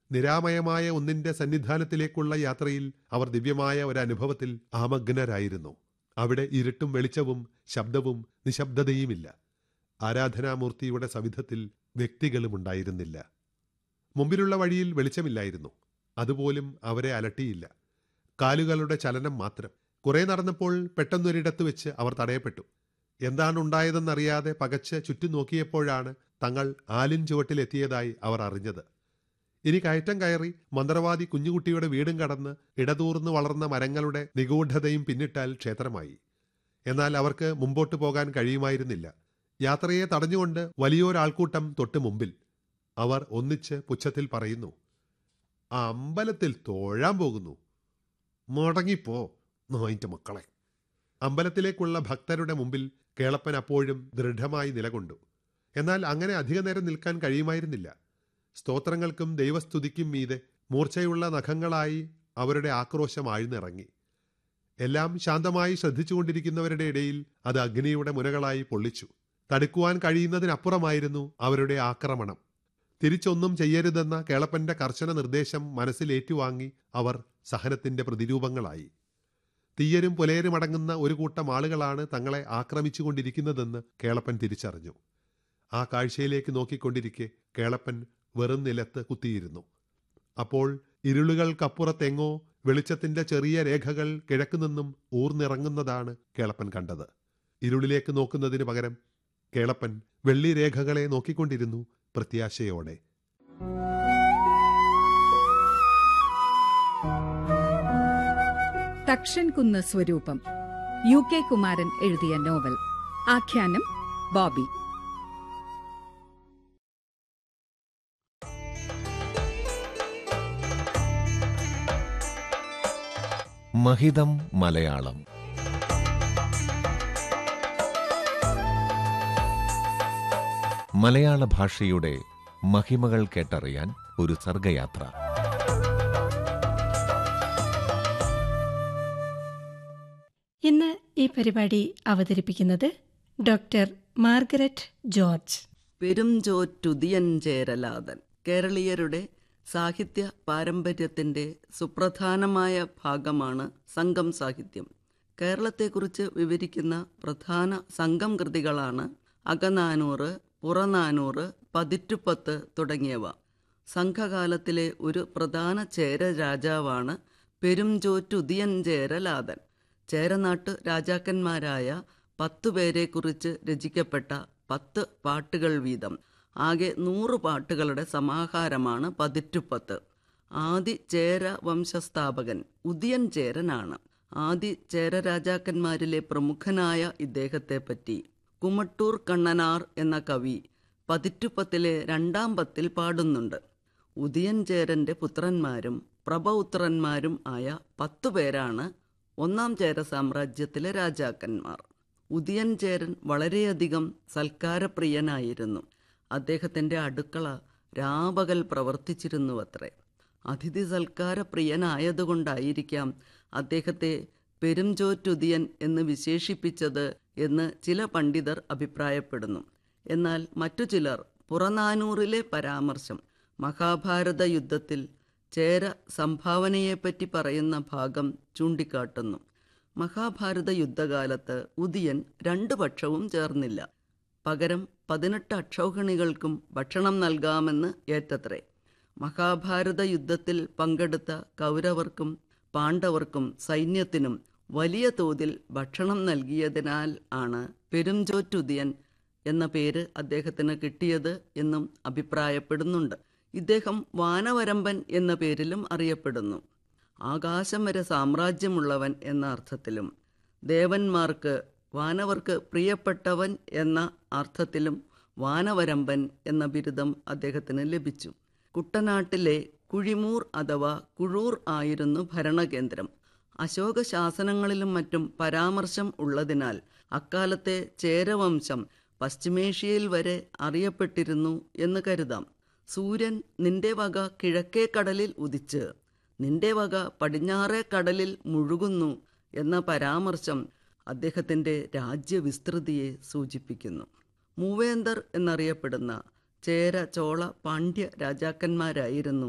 നിരാമയമായ ഒന്നിന്റെ സന്നിധാനത്തിലേക്കുള്ള യാത്രയിൽ അവർ ദിവ്യമായ ഒരനുഭവത്തിൽ ആമഗ്നരായിരുന്നു അവിടെ ഇരുട്ടും വെളിച്ചവും ശബ്ദവും നിശബ്ദതയുമില്ല ആരാധനാമൂർത്തിയുടെ സവിധത്തിൽ വ്യക്തികളും ഉണ്ടായിരുന്നില്ല മുമ്പിലുള്ള വഴിയിൽ വെളിച്ചമില്ലായിരുന്നു അതുപോലും അവരെ അലട്ടിയില്ല കാലുകളുടെ ചലനം മാത്രം കുറെ നടന്നപ്പോൾ പെട്ടെന്നൊരിടത്ത് വെച്ച് അവർ തടയപ്പെട്ടു എന്താണ് ഉണ്ടായതെന്നറിയാതെ പകച്ച് ചുറ്റും നോക്കിയപ്പോഴാണ് തങ്ങൾ ആലിൻ ചുവട്ടിലെത്തിയതായി അവർ അറിഞ്ഞത് ഇനി കയറ്റം കയറി മന്ത്രവാദി കുഞ്ഞുകുട്ടിയുടെ വീടും കടന്ന് ഇടതൂർന്ന് വളർന്ന മരങ്ങളുടെ നിഗൂഢതയും പിന്നിട്ടാൽ ക്ഷേത്രമായി എന്നാൽ അവർക്ക് മുമ്പോട്ട് പോകാൻ കഴിയുമായിരുന്നില്ല യാത്രയെ തടഞ്ഞുകൊണ്ട് വലിയൊരാൾക്കൂട്ടം തൊട്ട് മുമ്പിൽ അവർ ഒന്നിച്ച് പുച്ഛത്തിൽ പറയുന്നു ആ അമ്പലത്തിൽ തോഴാൻ പോകുന്നു മുടങ്ങിപ്പോ നോയിന്റെ മക്കളെ അമ്പലത്തിലേക്കുള്ള ഭക്തരുടെ മുമ്പിൽ കേളപ്പൻ അപ്പോഴും ദൃഢമായി നിലകൊണ്ടു എന്നാൽ അങ്ങനെ അധിക നേരം നിൽക്കാൻ കഴിയുമായിരുന്നില്ല സ്തോത്രങ്ങൾക്കും ദൈവസ്തുതിക്കും മീതെ മൂർച്ചയുള്ള നഖങ്ങളായി അവരുടെ ആക്രോശം ആഴ്ന്നിറങ്ങി എല്ലാം ശാന്തമായി ശ്രദ്ധിച്ചുകൊണ്ടിരിക്കുന്നവരുടെ ഇടയിൽ അത് അഗ്നിയുടെ മുനകളായി പൊള്ളിച്ചു തടുക്കുവാൻ കഴിയുന്നതിനപ്പുറമായിരുന്നു അവരുടെ ആക്രമണം തിരിച്ചൊന്നും ചെയ്യരുതെന്ന കേളപ്പന്റെ കർശന നിർദ്ദേശം മനസ്സിലേറ്റുവാങ്ങി അവർ സഹനത്തിന്റെ പ്രതിരൂപങ്ങളായി തീയരും പുലയരും അടങ്ങുന്ന ഒരു കൂട്ടം ആളുകളാണ് തങ്ങളെ ആക്രമിച്ചുകൊണ്ടിരിക്കുന്നതെന്ന് കേളപ്പൻ തിരിച്ചറിഞ്ഞു ആ കാഴ്ചയിലേക്ക് നോക്കിക്കൊണ്ടിരിക്കെ കേളപ്പൻ വെറും നിലത്ത് കുത്തിയിരുന്നു അപ്പോൾ ഇരുളുകൾക്കപ്പുറത്തെങ്ങോ വെളിച്ചത്തിന്റെ ചെറിയ രേഖകൾ കിഴക്കുനിന്നും ഊർന്നിറങ്ങുന്നതാണ് കേളപ്പൻ കണ്ടത് ഇരുളിലേക്ക് നോക്കുന്നതിന് പകരം കേളപ്പൻ വെള്ളി രേഖകളെ നോക്കിക്കൊണ്ടിരുന്നു പ്രത്യാശയോടെ തക്ഷൻകുന്ന് സ്വരൂപം യു കെ കുമാരൻ എഴുതിയ നോവൽ ആഖ്യാനം ബോബി മഹിതം മലയാളം മലയാള ഭാഷയുടെ മഹിമകൾ കേട്ടറിയാൻ ഒരു സർഗയാത്ര ഇന്ന് ഈ പരിപാടി അവതരിപ്പിക്കുന്നത് doctor Margaret George Perumchottuthiyan Cheralathan കേരളീയരുടെ സാഹിത്യ പാരമ്പര്യത്തിന്റെ സുപ്രധാനമായ ഭാഗമാണ് സംഘം സാഹിത്യം കേരളത്തെക്കുറിച്ച് വിവരിക്കുന്ന പ്രധാന സംഘം കൃതികളാണ് അകനാനൂറ് പുറനാനൂറ് പതിറ്റുപത്ത് തുടങ്ങിയവ സംഘകാലത്തിലെ ഒരു പ്രധാന ചേര രാജാവാണ് പെരുംചോറ്റുതിയൻ ചേരലാതൻ ചേരനാട്ടു രാജാക്കന്മാരായ പത്തു പേരെക്കുറിച്ച് രചിക്കപ്പെട്ട പത്ത് പാട്ടുകൾ വീതം ആകെ നൂറ് പാട്ടുകളുടെ സമാഹാരമാണ് പതിറ്റുപത്ത് ആദി ചേര വംശസ്ഥാപകൻ ഉദിയൻ ചേരനാണ് ആദി ചേര രാജാക്കന്മാരിലെ പ്രമുഖനായ ഇദ്ദേഹത്തെപ്പറ്റി കുമട്ടൂർ കണ്ണനാർ എന്ന കവി പതിറ്റുപത്തിലെ രണ്ടാം പത്തിൽ പാടുന്നുണ്ട് ഉദിയൻ ചേരന്റെ പുത്രന്മാരും പ്രഭപുത്രന്മാരും ആയ പത്തു പേരാണ് ഒന്നാം ചേര സാമ്രാജ്യത്തിലെ രാജാക്കന്മാർ ഉദിയൻ ചേരൻ വളരെയധികം സൽക്കാരപ്രിയനായിരുന്നു അദ്ദേഹത്തിൻ്റെ അടുക്കള രാപകൽ പ്രവർത്തിച്ചിരുന്നുവത്രേ അതിഥി സൽക്കാരപ്രിയനായതുകൊണ്ടായിരിക്കാം അദ്ദേഹത്തെ പെരുംചോറ്റുദിയൻ എന്ന് വിശേഷിപ്പിച്ചത് എന്ന് ചില പണ്ഡിതർ അഭിപ്രായപ്പെടുന്നു എന്നാൽ മറ്റു ചിലർ പുറനാനൂറിലെ പരാമർശം മഹാഭാരത യുദ്ധത്തിൽ ചേര സംഭാവനയെപ്പറ്റി പറയുന്ന ഭാഗം ചൂണ്ടിക്കാട്ടുന്നു മഹാഭാരത യുദ്ധകാലത്ത് ഉദിയൻ രണ്ടു പക്ഷവും ചേർന്നില്ല പകരം പതിനെട്ട് അക്ഷൗഹിണികൾക്കും ഭക്ഷണം നൽകാമെന്ന് ഏറ്റത്രേ മഹാഭാരത യുദ്ധത്തിൽ പങ്കെടുത്ത കൗരവർക്കും പാണ്ഡവർക്കും സൈന്യത്തിനും വലിയ തോതിൽ ഭക്ഷണം നൽകിയതിനാൽ ആണ് പെരുംചോറ്റുദിയൻ എന്ന പേര് അദ്ദേഹത്തിന് കിട്ടിയത് എന്നും അഭിപ്രായപ്പെടുന്നുണ്ട് ഇദ്ദേഹം വാനവരമ്പൻ എന്ന പേരിലും അറിയപ്പെടുന്നു ആകാശം വരെ സാമ്രാജ്യമുള്ളവൻ എന്ന അർത്ഥത്തിലും ദേവന്മാർക്ക് വാനവർക്ക് പ്രിയപ്പെട്ടവൻ എന്ന അർത്ഥത്തിലും വാനവരമ്പൻ എന്ന ബിരുദം അദ്ദേഹത്തിന് ലഭിച്ചു കുട്ടനാട്ടിലെ കുഴിമൂർ അഥവാ കുഴൂർ ആയിരുന്നു ഭരണകേന്ദ്രം അശോക ശാസനങ്ങളിലും മറ്റും പരാമർശം ഉള്ളതിനാൽ അക്കാലത്തെ ചേരവംശം പശ്ചിമേഷ്യയിൽ വരെ അറിയപ്പെട്ടിരുന്നു എന്ന് കരുതാം സൂര്യൻ നിന്റെ വക കിഴക്കേ കടലിൽ ഉദിച്ച് നിന്റെ വക പടിഞ്ഞാറേ കടലിൽ മുഴുകുന്നു എന്ന പരാമർശം അദ്ദേഹത്തിൻ്റെ രാജ്യവിസ്തൃതിയെ സൂചിപ്പിക്കുന്നു മൂവേന്തർ എന്നറിയപ്പെടുന്ന ചേര ചോള പാണ്ഡ്യ രാജാക്കന്മാരായിരുന്നു